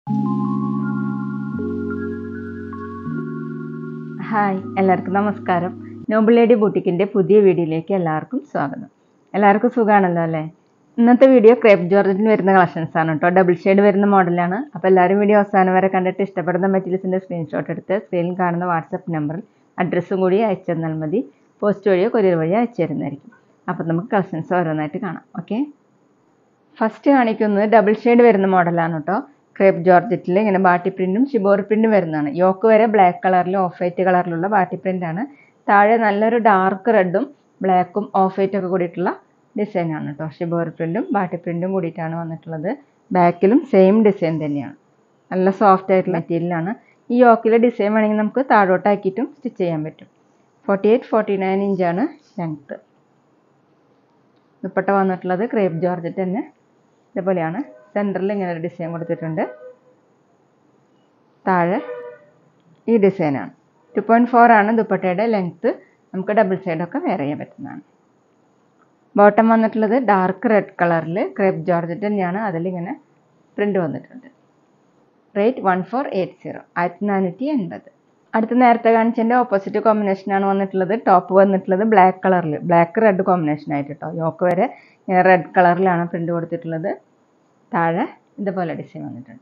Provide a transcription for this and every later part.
hi എല്ലാവർക്കും നമസ്കാരം Noble lady ബൂട്ടിക്കിൻ്റെ പുതിയ വീഡിയോയിലേക്ക് എല്ലാവർക്കും സ്വാഗതം എല്ലാവർക്കും സുഖമാണല്ലോ അല്ലേ ഇന്നത്തെ വീഡിയോ ക്രേപ്പ് ജോർജറ്റിന് വരുന്ന കളക്ഷൻസ് ആണ് കേട്ടോ ഡബിൾ ഷെയ്ഡ് വരുന്ന മോഡലാണ് അപ്പോൾ എല്ലാവരും വീഡിയോ അവസാനം വരെ കണ്ടിട്ട് ഇഷ്ടപ്പെടുന്ന മെറ്റീരിയൽസിൻ്റെ സ്ക്രീൻഷോട്ട് എടുത്ത് സ്ക്രീനിൽ കാണുന്ന വാട്സപ്പ് നമ്പറിൽ അഡ്രസ്സും കൂടി അയച്ചു തന്നാൽ മതി പോസ്റ്റ് വഴിയോ കൊറിയർ വഴിയോ അയച്ചു തരുന്നതായിരിക്കും അപ്പോൾ നമുക്ക് കളക്ഷൻസ് ഓരോന്നായിട്ട് കാണാം ഓക്കെ ഫസ്റ്റ് കാണിക്കുന്നത് ഡബിൾ ഷെയ്ഡ് വരുന്ന മോഡലാണ് കേട്ടോ ക്രേപ്പ് ജോർജറ്റിൽ ഇങ്ങനെ ബാട്ടി പ്രിൻറ്റും ഷിബോർ പ്രിൻറ്റും വരുന്നതാണ് യോക്ക് വരെ ബ്ലാക്ക് കളറിൽ ഓഫ് വൈറ്റ് കളറിലുള്ള ബാട്ടി പ്രിൻ്റാണ് താഴെ നല്ലൊരു ഡാർക്ക് റെഡും ബ്ലാക്കും ഓഫ് വൈറ്റും ഒക്കെ കൂടിയിട്ടുള്ള ഡിസൈനാണ് കേട്ടോ ഷിബോർ പ്രിൻറ്റും ബാട്ടി പ്രിൻറ്റും കൂടിയിട്ടാണ് വന്നിട്ടുള്ളത് ബാക്കിലും സെയിം ഡിസൈൻ തന്നെയാണ് നല്ല സോഫ്റ്റ് ആയിട്ടുള്ള മെറ്റീരിയലാണ് ഈ യോക്കിലെ ഡിസൈൻ വേണമെങ്കിൽ നമുക്ക് താഴോട്ടാക്കിയിട്ടും സ്റ്റിച്ച് ചെയ്യാൻ പറ്റും ഫോർട്ടി എയ്റ്റ് ഫോർട്ടി നയൻ ഇഞ്ചാണ് ലെങ്ത്ത് ദുപ്പട്ട വന്നിട്ടുള്ളത് ക്രേപ്പ് ജോർജറ്റ് തന്നെ ഇതേപോലെയാണ് സെൻറ്ററിൽ ഇങ്ങനെ ഒരു ഡിസൈൻ കൊടുത്തിട്ടുണ്ട് താഴെ ഈ ഡിസൈനാണ് ടു പോയിൻറ്റ് ഫോർ ആണ് ദുപ്പട്ടയുടെ ലെങ്ത്ത് നമുക്ക് ഡബിൾ സൈഡൊക്കെ വെയർ ചെയ്യാൻ പറ്റുന്നതാണ് ബോട്ടം വന്നിട്ടുള്ളത് ഡാർക്ക് റെഡ് കളറിൽ ക്രേപ്പ് ജോർജറ്റ് തന്നെയാണ് അതിലിങ്ങനെ പ്രിൻ്റ് വന്നിട്ടുണ്ട് rate one four eight zero ആയിരത്തി നാനൂറ്റി എൺപത് അടുത്ത നേരത്തെ കാണിച്ചതിൻ്റെ ഓപ്പോസിറ്റ് കോമ്പിനേഷനാണ് വന്നിട്ടുള്ളത് ടോപ്പ് വന്നിട്ടുള്ളത് ബ്ലാക്ക് കളറിൽ ബ്ലാക്ക് റെഡ് കോമ്പിനേഷൻ ആയിട്ട് കേട്ടോ യോക്ക് വരെ ഇങ്ങനെ റെഡ് കളറിലാണ് പ്രിൻ്റ് കൊടുത്തിട്ടുള്ളത് താഴെ ഇതുപോലെ ഡിസൈൻ വന്നിട്ടുണ്ട്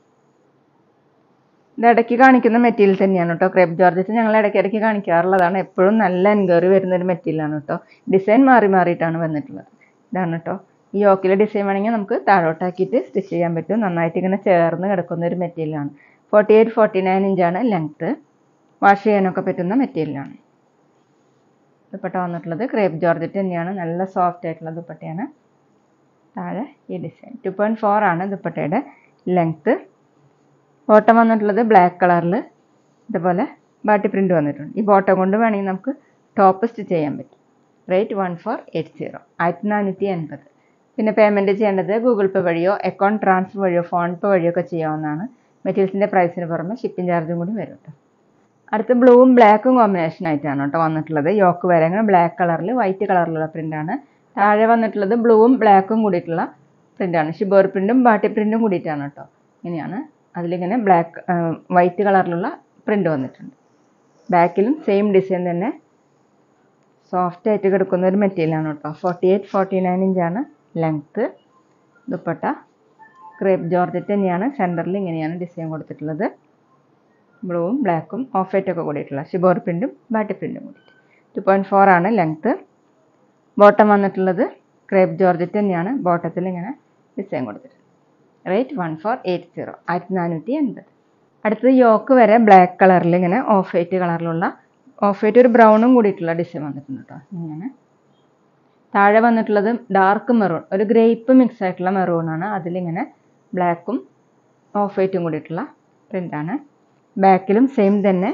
ഇത് ഇടയ്ക്ക് കാണിക്കുന്ന മെറ്റീരിയൽ തന്നെയാണ് കേട്ടോ ക്രേപ്പ് ജോർജറ്റ് ഞങ്ങൾ ഇടയ്ക്കിടയ്ക്ക് കാണിക്കാറുള്ളതാണ് എപ്പോഴും നല്ല എൻക്വയറി വരുന്ന ഒരു മെറ്റീരിയലാണ് കേട്ടോ ഡിസൈൻ മാറി മാറിയിട്ടാണ് വന്നിട്ടുള്ളത് ഇതാണ് കേട്ടോ ഈ യോക്കിലെ ഡിസൈൻ വേണമെങ്കിൽ നമുക്ക് താഴോട്ടാക്കിയിട്ട് സ്റ്റിച്ച് ചെയ്യാൻ പറ്റും നന്നായിട്ട് ഇങ്ങനെ ചേർന്ന് കിടക്കുന്ന ഒരു മെറ്റീരിയലാണ് ഫോർട്ടി എയ്റ്റ് ഫോർട്ടി നയൻ ഇഞ്ചാണ് ലെങ്ത്ത് വാഷ് ചെയ്യാനൊക്കെ പറ്റുന്ന മെറ്റീരിയലാണ് ദുപ്പട്ട വന്നിട്ടുള്ളത് ക്രേപ്പ് ജോർജറ്റ് തന്നെയാണ് നല്ല സോഫ്റ്റ് ആയിട്ടുള്ള ദുപ്പട്ടയാണ് താഴെ ഈ ഡിസൈൻ ടു പോയിൻറ്റ് ഫോർ ആണ് ദുപ്പട്ടയുടെ ലെങ്ത്ത് ബോട്ടം വന്നിട്ടുള്ളത് ബ്ലാക്ക് കളറിൽ ഇതുപോലെ ബാട്ടി പ്രിൻ്റ് വന്നിട്ടുണ്ട് ഈ ബോട്ടം കൊണ്ട് വേണമെങ്കിൽ നമുക്ക് ടോപ്പ് സ്റ്റിച്ച് ചെയ്യാൻ പറ്റും rate one four eight zero ആയിരത്തി നാനൂറ്റി എൺപത് പിന്നെ പേയ്മെൻറ്റ് ചെയ്യേണ്ടത് ഗൂഗിൾ പേ വഴിയോ അക്കൗണ്ട് ട്രാൻസ്ഫർ വഴിയോ ഫോൺ പേ വഴിയോ ഒക്കെ ചെയ്യാവുന്നതാണ് മെറ്റീരിയൽസിൻ്റെ പ്രൈസിന് പുറമെ ഷിപ്പിംഗ് ചാർജും കൂടി വരും കേട്ടോ അടുത്ത് ബ്ലൂവും ബ്ലാക്കും കോമ്പിനേഷൻ ആയിട്ടാണ് കേട്ടോ വന്നിട്ടുള്ളത് യോക്ക് വരെ അങ്ങനെ ബ്ലാക്ക് കളറിൽ വൈറ്റ് കളറിലുള്ള പ്രിൻ്റാണ് താഴെ വന്നിട്ടുള്ളത് ബ്ലൂവും ബ്ലാക്കും കൂടിയിട്ടുള്ള പ്രിൻ്റാണ് ഷിബോർ പ്രിൻറ്റും ബാട്ടി പ്രിൻറ്റും കൂടിയിട്ടാണ് കേട്ടോ ഇങ്ങനെയാണ് അതിലിങ്ങനെ ബ്ലാക്ക് വൈറ്റ് കളറിലുള്ള പ്രിൻ്റ് വന്നിട്ടുണ്ട് ബാക്കിലും സെയിം ഡിസൈൻ തന്നെ സോഫ്റ്റ് ആയിട്ട് കിടക്കുന്ന ഒരു മെറ്റീരിയലാണ് കേട്ടോ ഫോർട്ടി എയ്റ്റ് ഫോർട്ടി നയൻ ഇഞ്ചാണ് ലെങ്ത്ത് ദുപ്പട്ട ക്രേപ്പ് ജോർജറ്റ് തന്നെയാണ് സെൻറ്ററിൽ ഇങ്ങനെയാണ് ഡിസൈൻ കൊടുത്തിട്ടുള്ളത് ബ്ലൂവും ബ്ലാക്കും ഓഫ് വൈറ്റ് ഒക്കെ കൂടിയിട്ടുള്ള ഷിബോർ പ്രിൻറ്റും ബാട്ടി പ്രിൻറ്റും കൂടിയിട്ട് ടു പോയിൻറ്റ് ഫോർ ആണ് ലെങ്ത്ത് ബോട്ടം വന്നിട്ടുള്ളത് ക്രേപ്പ് ജോർജറ്റ് തന്നെയാണ് ബോട്ടത്തിൽ ഇങ്ങനെ ഡിസൈൻ കൊടുത്തിട്ടുണ്ട് rate one four eight zero ആയിരത്തി നാനൂറ്റി എൺപത് അടുത്തത് യോക്ക് വരെ ബ്ലാക്ക് കളറിൽ ഇങ്ങനെ ഓഫ് വൈറ്റ് കളറിലുള്ള ഓഫ് വൈറ്റ് ഒരു ബ്രൗണും കൂടിയിട്ടുള്ള ഡിസൈൻ വന്നിട്ടുണ്ട് കേട്ടോ ഇങ്ങനെ താഴെ വന്നിട്ടുള്ളത് ഡാർക്ക് മെറൂൺ ഒരു ഗ്രേപ്പ് മിക്സ് ആയിട്ടുള്ള മെറൂണാണ് അതിലിങ്ങനെ ബ്ലാക്കും ഓഫ് വൈറ്റും കൂടിയിട്ടുള്ള പ്രിൻ്റാണ് ബാക്കിലും സെയിം തന്നെ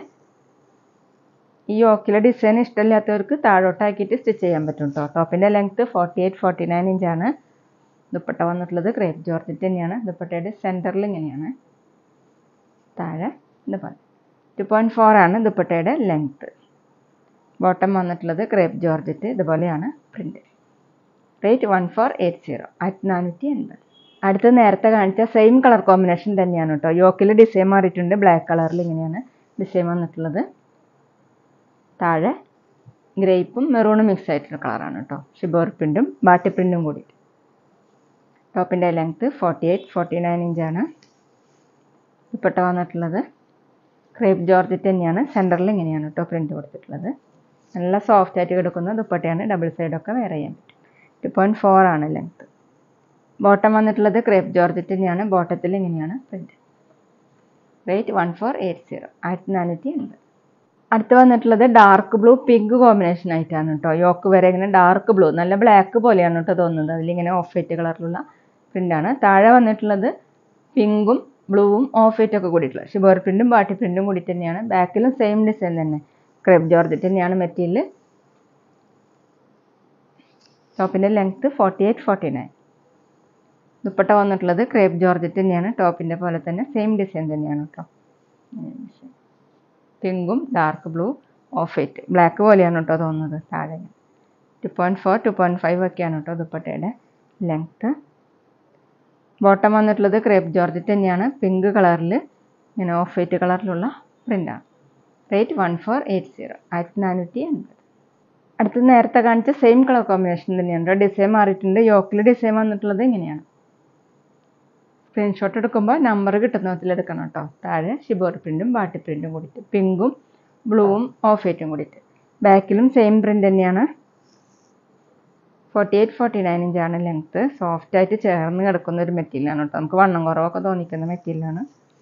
ഈ യോക്കിലെ ഡിസൈൻ ഇഷ്ടമില്ലാത്തവർക്ക് താഴോട്ടാക്കിയിട്ട് സ്റ്റിച്ച് ചെയ്യാൻ പറ്റും കേട്ടോ ടോപ്പിൻ്റെ length forty eight forty nine ഇഞ്ചാണ് ദുപ്പട്ട വന്നിട്ടുള്ളത് ക്രേപ്പ് ജോർജറ്റ് തന്നെയാണ് ദുപ്പട്ടയുടെ സെൻറ്ററിൽ ഇങ്ങനെയാണ് താഴെ ഇതുപോലെ ടു പോയിൻറ്റ് ഫോർ ആണ് ദുപ്പട്ടയുടെ ലെങ്ത്ത് ബോട്ടം വന്നിട്ടുള്ളത് ക്രേപ്പ് ജോർജറ്റ് ഇതുപോലെയാണ് print rate one four eight zero ആയിരത്തി നാനൂറ്റി എൺപത് അടുത്ത് നേരത്തെ കാണിച്ച സെയിം കളർ കോമ്പിനേഷൻ തന്നെയാണ് കേട്ടോ യോക്കിൽ ഡിസൈൻ മാറിയിട്ടുണ്ട് ബ്ലാക്ക് കളറിൽ ഇങ്ങനെയാണ് ഡിസൈൻ വന്നിട്ടുള്ളത് താഴെ ഗ്രേപ്പും മെറൂണും മിക്സ് ആയിട്ടുള്ള കളറാണ് കേട്ടോ ഷിബോർ പ്രിൻറ്റും ബാട്ടി പ്രിൻറ്റും കൂടി ടോപ്പിൻ്റെ length forty eight forty nine ഇഞ്ചാണ് ദുപ്പട്ട വന്നിട്ടുള്ളത് ക്രേപ്പ് ജോർജറ്റ് തന്നെയാണ് സെൻറ്ററിൽ ഇങ്ങനെയാണ് കേട്ടോ പ്രിൻറ്റ് കൊടുത്തിട്ടുള്ളത് നല്ല സോഫ്റ്റ് ആയിട്ട് കിടക്കുന്ന ദുപ്പട്ടയാണ് ഡബിൾ സൈഡൊക്കെ വെയർ ചെയ്യാൻ പറ്റും ടു പോയിൻറ്റ് ഫോർ ആണ് ലെങ്ത്ത് ബോട്ടം വന്നിട്ടുള്ളത് ക്രേപ്പ് ജോർജറ്റ് തന്നെയാണ് ബോട്ടത്തിൽ ഇങ്ങനെയാണ് print rate one four eight zero ആയിരത്തി നാനൂറ്റി എൺപത് അടുത്ത് വന്നിട്ടുള്ളത് ഡാർക്ക് ബ്ലൂ പിങ്ക് കോമ്പിനേഷൻ ആയിട്ടാണ് കേട്ടോ യോക്ക് വരെ ഇങ്ങനെ ഡാർക്ക് ബ്ലൂ നല്ല ബ്ലാക്ക് പോലെയാണ് കേട്ടോ തോന്നുന്നത് അതിലിങ്ങനെ ഓഫ് വൈറ്റ് കളറിലുള്ള പ്രിൻ്റാണ് താഴെ വന്നിട്ടുള്ളത് പിങ്കും ബ്ലൂവും ഓഫ് വൈറ്റ് ഒക്കെ കൂടിയിട്ടുള്ള ഷിബോർ പ്രിൻറ്റും ബാട്ടി പ്രിൻറ്റും കൂടി തന്നെയാണ് ബാക്കിലും സെയിം ഡിസൈൻ തന്നെ ക്രേപ്പ് ജോർജറ്റ് തന്നെയാണ് മെറ്റീരിയൽ ടോപ്പിൻ്റെ length forty eight forty nine dupatta വന്നിട്ടുള്ളത് ക്രേപ്പ് ജോർജറ്റ് തന്നെയാണ് ടോപ്പിൻ്റെ പോലെ തന്നെ സെയിം ഡിസൈൻ തന്നെയാണ് കേട്ടോ പിങ്കും dark blue off white black പോലെയാണ് കേട്ടോ തോന്നുന്നത് താഴെ two point four two point five ഒക്കെയാണ് കേട്ടോ ദുപ്പട്ടയുടെ ലെങ്ത്ത് ബോട്ടം വന്നിട്ടുള്ളത് ക്രേപ്പ് ജോർജറ്റ് തന്നെയാണ് പിങ്ക് കളറിൽ ഇങ്ങനെ ഓഫ് വൈറ്റ് കളറിലുള്ള പ്രിൻ്റാണ് rate one four eight zero ആയിരത്തി നാനൂറ്റി എൺപത് അടുത്ത് നേരത്തെ കാണിച്ച സെയിം കളർ കോമ്പിനേഷൻ തന്നെയാണ് ഡിസൈൻ മാറിയിട്ടുണ്ട് യോക്കിൽ ഡിസൈൻ വന്നിട്ടുള്ളത് ഇങ്ങനെയാണ് സ്ക്രീൻഷോട്ട് എടുക്കുമ്പോൾ നമ്പർ കിട്ടുന്ന വിധത്തിൽ എടുക്കണം കേട്ടോ താഴെ ഷിബോർ പ്രിൻറ്റും ബാട്ടി പ്രിൻറ്റും കൂടിയിട്ട് പിങ്കും ബ്ലൂവും ഓഫ് വൈറ്റും കൂടിയിട്ട് ബാക്കിലും സെയിം പ്രിൻ്റ് തന്നെയാണ് ഫോർട്ടി എയ്റ്റ് ഫോർട്ടി നയൻ ഇഞ്ചാണ് ലെങ്ത്ത് സോഫ്റ്റ് ആയിട്ട് ചേർന്ന് കിടക്കുന്ന ഒരു മെറ്റീരിയലാണ് കേട്ടോ നമുക്ക് വണ്ണം കുറവൊക്കെ തോന്നിക്കുന്ന മെറ്റീരിയലാണ്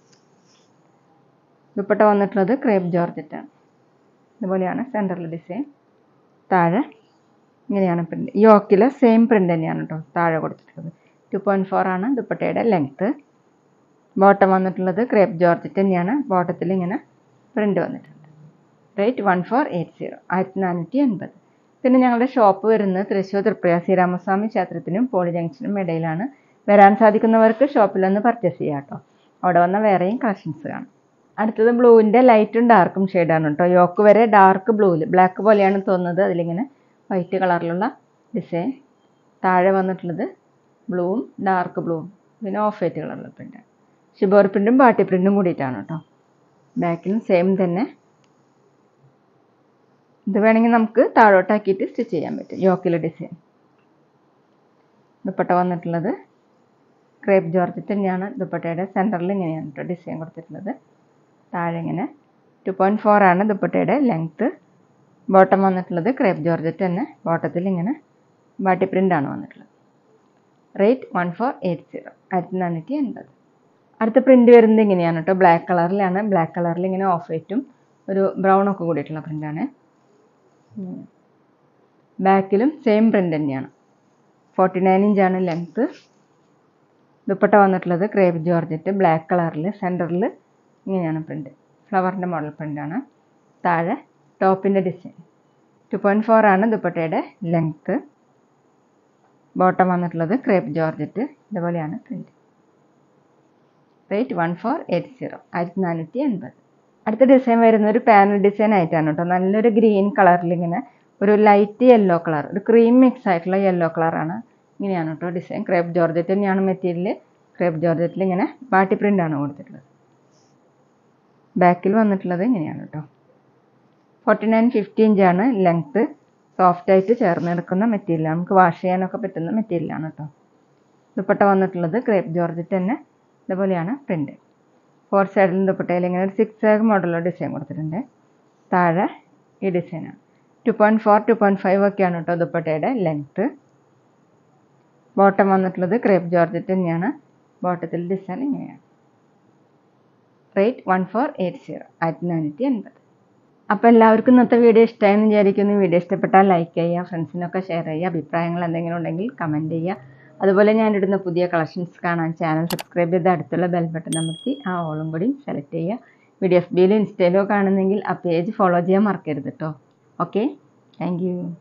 ദുപ്പട്ട വന്നിട്ടുള്ളത് ക്രേപ്പ് ജോർജറ്റാണ് ഇതുപോലെയാണ് സെൻറ്ററിൽ ഡിസൈൻ താഴെ ഇങ്ങനെയാണ് പ്രിൻ്റ് യോക്കിലെ സെയിം പ്രിൻ്റ് തന്നെയാണ് കേട്ടോ താഴെ കൊടുത്തിട്ടുള്ളത് ടു പോയിൻറ്റ് ഫോർ ആണ് ദുപ്പട്ടയുടെ ലെങ്ത്ത് ബോട്ടം വന്നിട്ടുള്ളത് ക്രേപ്പ് ജോർജറ്റ് തന്നെയാണ് ബോട്ടത്തിൽ ഇങ്ങനെ പ്രിൻ്റ് വന്നിട്ടുണ്ട് rate one four eight zero ആയിരത്തി നാനൂറ്റി എൺപത് പിന്നെ ഞങ്ങളുടെ ഷോപ്പ് വരുന്നത് തൃശ്ശൂർ തൃപ്രിയ ശ്രീരാമസ്വാമി ക്ഷേത്രത്തിനും പോളി ജംഗ്ഷനും ഇടയിലാണ് വരാൻ സാധിക്കുന്നവർക്ക് ഷോപ്പിൽ ഒന്ന് പർച്ചേസ് ചെയ്യാം കേട്ടോ അവിടെ വന്ന വേറെയും കളക്ഷൻസ് കാണാം അടുത്തത് ബ്ലൂവിൻ്റെ ലൈറ്റും ഡാർക്കും ഷെയ്ഡാണ് കേട്ടോ യോക്ക് വരെ ഡാർക്ക് ബ്ലൂവിൽ ബ്ലാക്ക് പോലെയാണ് തോന്നുന്നത് അതിലിങ്ങനെ വൈറ്റ് കളറിലുള്ള ഡിസൈൻ താഴെ വന്നിട്ടുള്ളത് ബ്ലൂവും ഡാർക്ക് ബ്ലൂവും പിന്നെ ഓഫ് വൈറ്റ് കളറിലുള്ള പ്രിൻ്റാണ് ഷിബോർ പ്രിൻറ്റും ബാട്ടി പ്രിൻറ്റും കൂടിയിട്ടാണ് കേട്ടോ ബാക്കിലും സെയിം തന്നെ ഇത് വേണമെങ്കിൽ നമുക്ക് താഴോട്ടാക്കിയിട്ട് സ്റ്റിച്ച് ചെയ്യാൻ പറ്റും യോക്കിലെ ഡിസൈൻ ദുപ്പട്ട വന്നിട്ടുള്ളത് ക്രേപ്പ് ജോർജറ്റ് തന്നെയാണ് ദുപ്പട്ടയുടെ സെൻറ്ററിൽ ഇങ്ങനെയാണ് കേട്ടോ ഡിസൈൻ കൊടുത്തിട്ടുള്ളത് താഴെ ഇങ്ങനെ ടു പോയിൻറ്റ് ഫോർ ആണ് ദുപ്പട്ടയുടെ ലെങ്ത്ത് ബോട്ടം വന്നിട്ടുള്ളത് ക്രേപ്പ് ജോർജറ്റ് തന്നെ ബോട്ടത്തിൽ ഇങ്ങനെ ബാട്ടി പ്രിൻ്റാണ് വന്നിട്ടുള്ളത് rate one four eight zero ആയിരത്തി നാനൂറ്റി എൺപത് അടുത്ത പ്രിൻ്റ് വരുന്നത് ഇങ്ങനെയാണ് കേട്ടോ ബ്ലാക്ക് കളറിലാണ് ബ്ലാക്ക് കളറിൽ ഇങ്ങനെ ഓഫ് വൈറ്റും ഒരു ബ്രൗൺ ഒക്കെ കൂടിയിട്ടുള്ള പ്രിൻ്റാണ് ബാക്കിലും സെയിം പ്രിൻ്റ് തന്നെയാണ് ഫോർട്ടി നയൻ ഇഞ്ചാണ് ലെങ്ത്ത് ദുപ്പട്ട വന്നിട്ടുള്ളത് ക്രേപ്പ് ജോർജറ്റ് ബ്ലാക്ക് കളറിൽ സെൻറ്ററിൽ ഇങ്ങനെയാണ് പ്രിൻ്റ് ഫ്ലവറിൻ്റെ മോഡൽ പ്രിൻ്റാണ് താഴെ ടോപ്പിൻ്റെ ഡിസൈൻ ടു പോയിൻറ്റ് ഫോർ ആണ് ദുപ്പട്ടയുടെ ലെങ്ത്ത് ബോട്ടം വന്നിട്ടുള്ളത് ക്രേപ്പ് ജോർജറ്റ് ഇതുപോലെയാണ് print rate one four eight zero ആയിരത്തി നാനൂറ്റി എൺപത് അടുത്ത ഡിസൈൻ വരുന്ന ഒരു പാനൽ ഡിസൈൻ ആയിട്ടാണ് കേട്ടോ നല്ലൊരു ഗ്രീൻ കളറിൽ ഇങ്ങനെ ഒരു ലൈറ്റ് യെല്ലോ കളർ ഒരു ക്രീം മിക്സ് ആയിട്ടുള്ള യെല്ലോ കളറാണ് ഇങ്ങനെയാണ് കേട്ടോ ഡിസൈൻ ക്രേപ്പ് ജോർജറ്റ് തന്നെയാണ് മെറ്റീരിയൽ ക്രേപ്പ് ജോർജറ്റിൽ ഇങ്ങനെ ബാട്ടി പ്രിൻ്റ് ആണ് കൊടുത്തിട്ടുള്ളത് ബാക്കിൽ വന്നിട്ടുള്ളത് ഇങ്ങനെയാണ് കേട്ടോ ഫോർട്ടി നയൻ ഫിഫ്റ്റി ഇഞ്ചാണ് ലെങ്ത്ത് സോഫ്റ്റ് ആയിട്ട് ചേർന്ന് കിടക്കുന്ന മെറ്റീരിയലാണ് നമുക്ക് വാഷ് ചെയ്യാനൊക്കെ പറ്റുന്ന മെറ്റീരിയലാണ് കേട്ടോ ദുപ്പട്ട വന്നിട്ടുള്ളത് ക്രേപ്പ് ജോർജറ്റ് തന്നെ ഇതുപോലെയാണ് പ്രിൻ്റ് ഫോർ സൈഡിലും ദുപ്പട്ടയിൽ ഇങ്ങനെ ഒരു സിക്സ് ആഗ് മോഡലുള്ള ഡിസൈൻ കൊടുത്തിട്ടുണ്ട് താഴെ ഈ ഡിസൈനാണ് two point four two point five ഒക്കെയാണ് കേട്ടോ ദുപ്പട്ടയുടെ ലെങ്ത്ത് ബോട്ടം വന്നിട്ടുള്ളത് ക്രേപ്പ് ജോർജറ്റ് തന്നെയാണ് ബോട്ടത്തിൽ ഡിസൈൻ ഇങ്ങനെയാണ് rate one four eight zero ആയിരത്തി നാനൂറ്റി എൺപത് അപ്പോൾ എല്ലാവർക്കും ഇന്നത്തെ വീഡിയോ ഇഷ്ടമായെന്ന് വിചാരിക്കുന്നു വീഡിയോ ഇഷ്ടപ്പെട്ടാൽ ലൈക്ക് ചെയ്യുക ഫ്രണ്ട്സിനൊക്കെ ഷെയർ ചെയ്യുക അഭിപ്രായങ്ങൾ എന്തെങ്കിലും ഉണ്ടെങ്കിൽ കമൻറ്റ് ചെയ്യുക അതുപോലെ ഞാനിടുന്ന പുതിയ കളക്ഷൻസ് കാണാൻ ചാനൽ സബ്സ്ക്രൈബ് ചെയ്ത് അടുത്തുള്ള ബെൽ ബട്ടൺ അമർത്തി ആ ഓളും കൂടി സെലക്ട് ചെയ്യുക വീഡിയോ എഫ് ബിയിലോ ഇൻസ്റ്റയിലോ കാണുന്നെങ്കിൽ ആ പേജ് ഫോളോ ചെയ്യാൻ മറക്കരുത് കേട്ടോ ഓക്കെ താങ്ക്